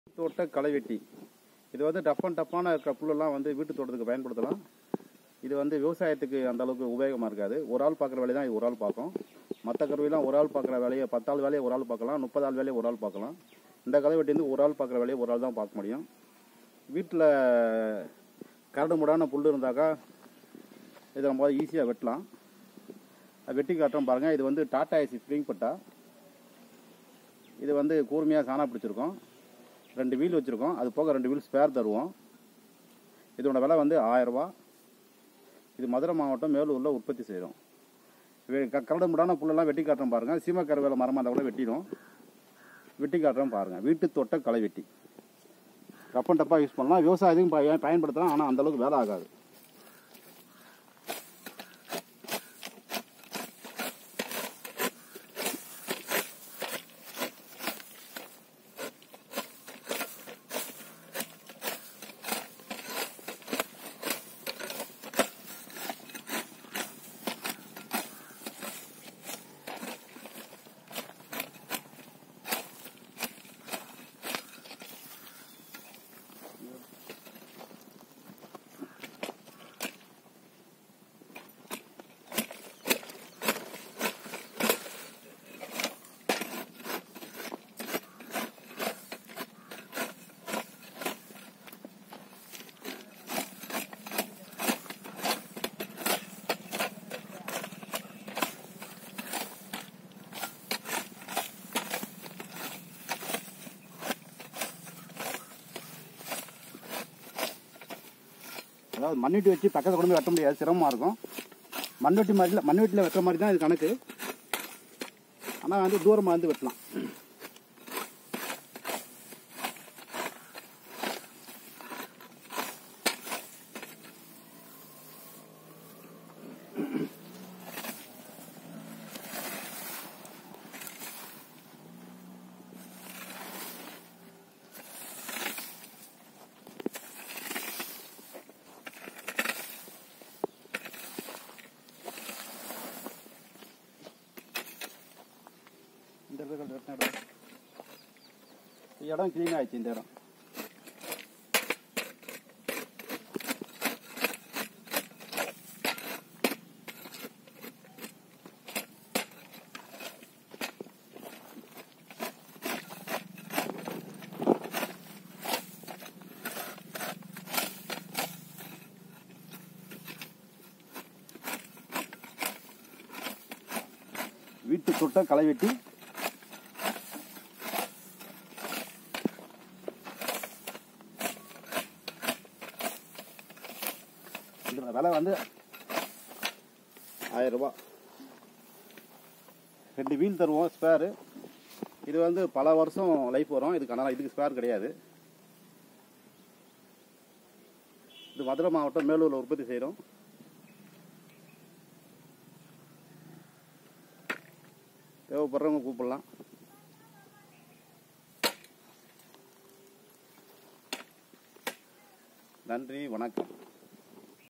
தோட்ட களைவெட்டி இது வந்து டஃப் அண்ட் டஃப்பான இருக்கிற புல்லெல்லாம் வந்து வீட்டு தோட்டத்துக்கு பயன்படுத்தலாம் இது வந்து விவசாயத்துக்கு அந்த அளவுக்கு உபயோகமாக இருக்காது ஒரு ஆள் பார்க்குற வேலையை தான் இது ஒரு ஆள் பார்க்கும் மற்ற கருவிலாம் ஒரு ஆள் பார்க்குற வேலையை பத்தாள் வேலையை ஒரு ஆள் பார்க்கலாம் முப்பது ஆள் வேலையை ஒரு ஆள் பார்க்கலாம் இந்த களைவெட்டி வந்து ஒரு ஆள் பார்க்குற வேலையை ஒரு ஆள் தான் பார்க்க முடியும் வீட்டில் கரடு முடான புல் இருந்தாக்கா இதை நம்ம ஈஸியாக வெட்டலாம் அது வெட்டி காட்டுறோம் பாருங்கள் இது வந்து டாடா ஏசி ஸ்ப்ரிங் பட்டா இது வந்து கூர்மையாக சாணா பிடிச்சிருக்கோம் ரெண்டு வீல் வச்சுருக்கோம் அது போக ரெண்டு வீல் ஸ்பேர் தருவோம் இதோட விலை வந்து ஆயரூபா இது மதுரை மாவட்டம் மேலூரில் உற்பத்தி செய்கிறோம் கரடு முடான புல்லெல்லாம் வெட்டி காட்டுறோம் பாருங்கள் சீம கருவேல மரமாக இருந்தால் கூட வெட்டிடும் வெட்டி காட்டுறோம் பாருங்கள் வீட்டு தோட்ட களை வெட்டி ரப்பன் டப்பாக யூஸ் பண்ணலாம் விவசாயத்துக்கும் பய- பயன்படுத்தலாம் ஆனால் அந்தளவுக்கு வேலை ஆகாது அதாவது மண்வெட்டி வச்சு பக்கத்தில் கொண்டு போய் வெட்ட முடியாது சிரமமாக இருக்கும் மண்வெட்டி மாதிரில மண்வெட்டியில் வெட்டுற மாதிரி தான் இது கணக்கு ஆனால் வந்து தூரமாக வந்து வெட்டலாம் இந்த இடத்துல வெட்டின இடம் இடம் க்ளீன் ஆயிடுச்சு இந்த இடம் வீட்டு தொட்ட களை வெட்டி இதோட விலை வந்து ஆயிரம் ரூபாய் ரெண்டு வீல் தருவோம் ஸ்பேரு இது வந்து பல வருஷம் லைஃப் வரும் இதுக்கு ஆனால் இதுக்கு ஸ்பேர் கிடையாது இது மதுரை மாவட்டம் மேலூரில் உற்பத்தி செய்கிறோம் தேவைப்படுறவங்க கூப்பிடலாம் நன்றி வணக்கம்